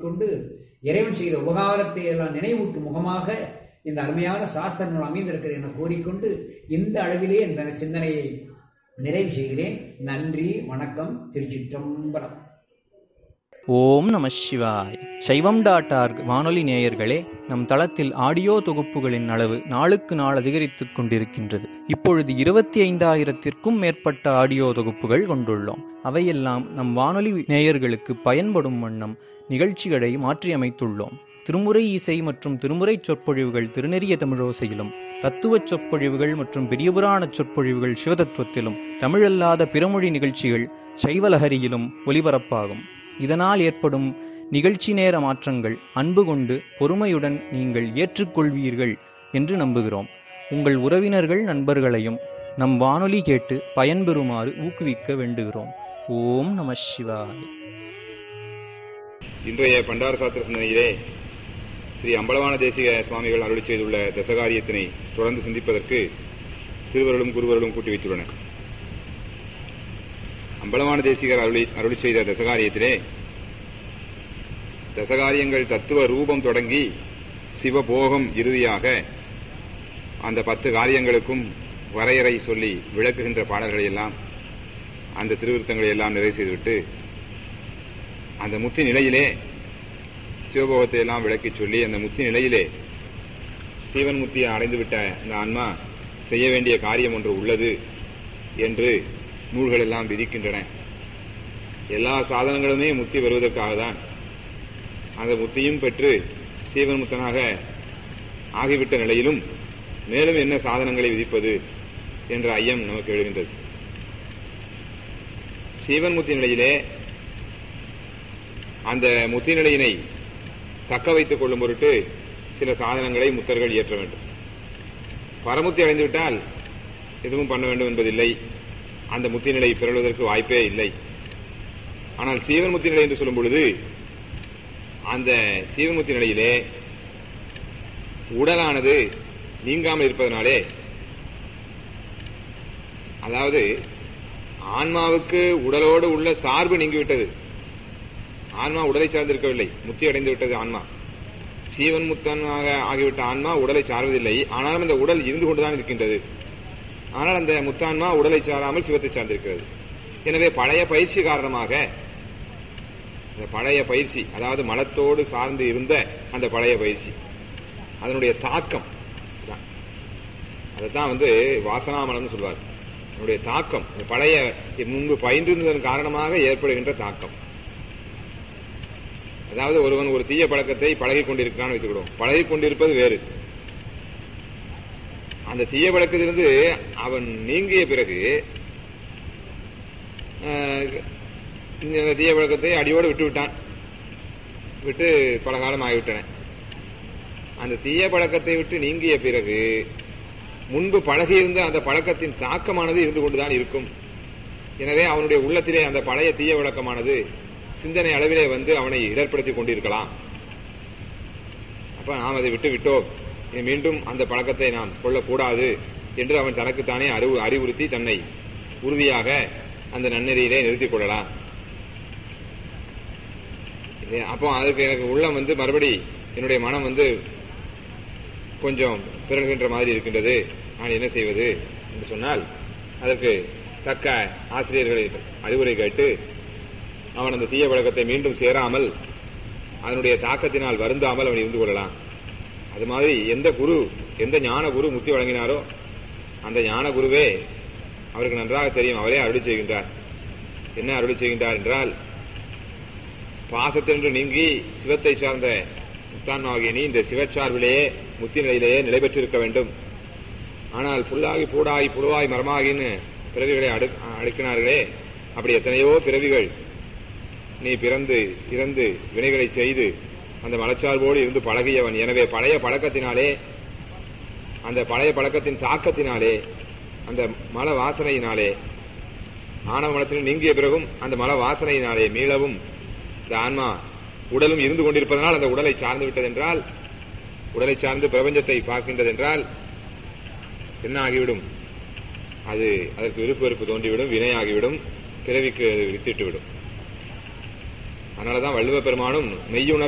கூறிக்கொண்டு இறைவன் செய்த உபகாரத்தை எல்லாம் நினைவூட்டும் முகமாக இந்த அருமையான சாஸ்திரங்கள் அமைந்திருக்கிறது என கூறிக்கொண்டு இந்த அளவிலே இந்த சிந்தனையை நிறைவு செய்கிறேன் நன்றி வணக்கம் திருச்சிற்றம்பலம் ஓம் நம சிவாய் சைவம் டாட் ஆர்க் வானொலி நேயர்களே நம் தளத்தில் ஆடியோ தொகுப்புகளின் அளவு நாளுக்கு நாள் அதிகரித்துக் கொண்டிருக்கின்றது இப்பொழுது இருபத்தி ஐந்தாயிரத்திற்கும் மேற்பட்ட ஆடியோ தொகுப்புகள் கொண்டுள்ளோம் அவையெல்லாம் நம் வானொலி நேயர்களுக்கு பயன்படும் வண்ணம் நிகழ்ச்சிகளை மாற்றியமைத்துள்ளோம் திருமுறை இசை மற்றும் திருமுறை சொற்பொழிவுகள் திருநெறிய தமிழோசையிலும் தத்துவச் சொற்பொழிவுகள் மற்றும் பெரியபுராண சொற்பொழிவுகள் சிவதத்துவத்திலும் தமிழல்லாத பிறமொழி நிகழ்ச்சிகள் சைவலஹரியிலும் ஒலிபரப்பாகும் இதனால் ஏற்படும் நிகழ்ச்சி நேர மாற்றங்கள் அன்பு கொண்டு பொறுமையுடன் நீங்கள் ஏற்றுக்கொள்வீர்கள் என்று நம்புகிறோம் உங்கள் உறவினர்கள் நண்பர்களையும் நம் வானொலி கேட்டு பயன்பெறுமாறு ஊக்குவிக்க வேண்டுகிறோம் ஓம் நம சிவாய் இன்றைய பண்டார சாத்திர சிந்தனையிலே ஸ்ரீ அம்பலவான தேசிக சுவாமிகள் அருளி செய்துள்ள தசகாரியத்தினை தொடர்ந்து சிந்திப்பதற்கு திருவருளும் குருவருளும் கூட்டி வைத்துள்ளன அம்பலவான தேசிகர் அருளி அருளி செய்த தசகாரியத்திலே தசகாரியங்கள் தத்துவ ரூபம் தொடங்கி சிவபோகம் இறுதியாக அந்த பத்து காரியங்களுக்கும் வரையறை சொல்லி விளக்குகின்ற பாடல்களை எல்லாம் அந்த திருவிருத்தங்களை எல்லாம் நிறைவு செய்துவிட்டு அந்த முத்தி நிலையிலே சிவபோகத்தை எல்லாம் விளக்கி சொல்லி அந்த முத்தி நிலையிலே சீவன் முத்தியை அடைந்துவிட்ட அந்த ஆன்மா செய்ய வேண்டிய காரியம் ஒன்று உள்ளது என்று நூல்கள் எல்லாம் விதிக்கின்றன எல்லா சாதனங்களுமே முத்தி பெறுவதற்காக தான் அந்த முத்தியும் பெற்று சீவன் முத்தனாக ஆகிவிட்ட நிலையிலும் மேலும் என்ன சாதனங்களை விதிப்பது என்ற ஐயம் நமக்கு எழுகின்றது சீவன் முத்தி நிலையிலே அந்த முத்தி நிலையினை தக்க வைத்துக் கொள்ளும் பொருட்டு சில சாதனங்களை முத்தர்கள் இயற்ற வேண்டும் பரமுத்தி அடைந்துவிட்டால் எதுவும் பண்ண வேண்டும் என்பதில்லை அந்த முத்தி நிலை பெறுவதற்கு வாய்ப்பே இல்லை ஆனால் சீவன் முத்தி நிலை என்று சொல்லும் பொழுது அந்த சீவன்முத்தி நிலையிலே உடலானது நீங்காமல் இருப்பதனாலே அதாவது ஆன்மாவுக்கு உடலோடு உள்ள சார்பு நீங்கிவிட்டது ஆன்மா உடலை சார்ந்திருக்கவில்லை முத்தி அடைந்து விட்டது ஆன்மா சீவன் முத்தனாக ஆகிவிட்ட ஆன்மா உடலை சார்வதில்லை ஆனாலும் அந்த உடல் இருந்து கொண்டுதான் இருக்கின்றது ஆனால் அந்த முத்தான்மா உடலை சாராமல் சிவத்தை சார்ந்திருக்கிறது எனவே பழைய பயிற்சி காரணமாக அந்த பழைய பயிற்சி அதாவது மலத்தோடு சார்ந்து இருந்த அந்த பழைய பயிற்சி அதனுடைய தாக்கம் அதைத்தான் வந்து வாசனாமலம்னு சொல்வார் அதனுடைய தாக்கம் பழைய முன்பு பயின்றிருந்ததன் காரணமாக ஏற்படுகின்ற தாக்கம் அதாவது ஒருவன் ஒரு தீய பழக்கத்தை பழகி கொண்டிருக்கிறான்னு வச்சுக்கிடுவோம் பழகி கொண்டிருப்பது வேறு அந்த தீய பழக்கத்திலிருந்து அவன் நீங்கிய பிறகு இந்த தீய பழக்கத்தை அடியோடு விட்டு விட்டான் விட்டு பல காலம் ஆகிவிட்டன அந்த தீய பழக்கத்தை விட்டு நீங்கிய பிறகு முன்பு பழகியிருந்த அந்த பழக்கத்தின் தாக்கமானது இருந்து கொண்டுதான் இருக்கும் எனவே அவனுடைய உள்ளத்திலே அந்த பழைய தீய வழக்கமானது சிந்தனை அளவிலே வந்து அவனை இடர்படுத்திக் கொண்டிருக்கலாம் அப்ப நாம் அதை விட்டு விட்டோம் மீண்டும் அந்த பழக்கத்தை நாம் கொள்ளக்கூடாது என்று அவன் தனக்குத்தானே அறிவு அறிவுறுத்தி தன்னை உறுதியாக அந்த நன்னெறியிலே நிறுத்திக் கொள்ளலாம் அப்போ அதுக்கு எனக்கு உள்ளம் வந்து மறுபடி என்னுடைய மனம் வந்து கொஞ்சம் பிறழ்கின்ற மாதிரி இருக்கின்றது நான் என்ன செய்வது என்று சொன்னால் அதற்கு தக்க ஆசிரியர்களை அறிவுரை கேட்டு அவன் அந்த தீய பழக்கத்தை மீண்டும் சேராமல் அதனுடைய தாக்கத்தினால் வருந்தாமல் அவன் இருந்து கொள்ளலாம் அது மாதிரி எந்த குரு எந்த ஞான குரு முக்தி வழங்கினாரோ அந்த ஞான குருவே அவருக்கு நன்றாக தெரியும் அவரே அருளி செய்கின்றார் என்ன அருளி செய்கின்றார் என்றால் பாசத்தின்று நீங்கி சிவத்தை சார்ந்த முத்தான்மாகிய நீ இந்த சிவச்சார்பிலேயே முத்தி நிலையிலேயே நிலை பெற்றிருக்க வேண்டும் ஆனால் புல்லாகி பூடாகி புழுவாய் மரமாகின்னு பிறவிகளை அடு அடுக்கினார்களே அப்படி எத்தனையோ பிறவிகள் நீ பிறந்து இறந்து வினைகளை செய்து அந்த மலச்சார்போடு இருந்து பழகியவன் எனவே பழைய பழக்கத்தினாலே அந்த பழைய பழக்கத்தின் தாக்கத்தினாலே அந்த மல வாசனையினாலே ஆணவ மலத்தில் நீங்கிய பிறகும் அந்த மல வாசனையினாலே மீளவும் இந்த ஆன்மா உடலும் இருந்து கொண்டிருப்பதனால் அந்த உடலை சார்ந்து விட்டது என்றால் உடலை சார்ந்து பிரபஞ்சத்தை பார்க்கின்றது என்றால் என்ன ஆகிவிடும் அது அதற்கு விருப்பு வெறுப்பு தோன்றிவிடும் வினையாகிவிடும் பிறவிக்கு அது வித்திட்டு விடும் அதனாலதான் வள்ளுவ பெருமானும் மெய்யுணர்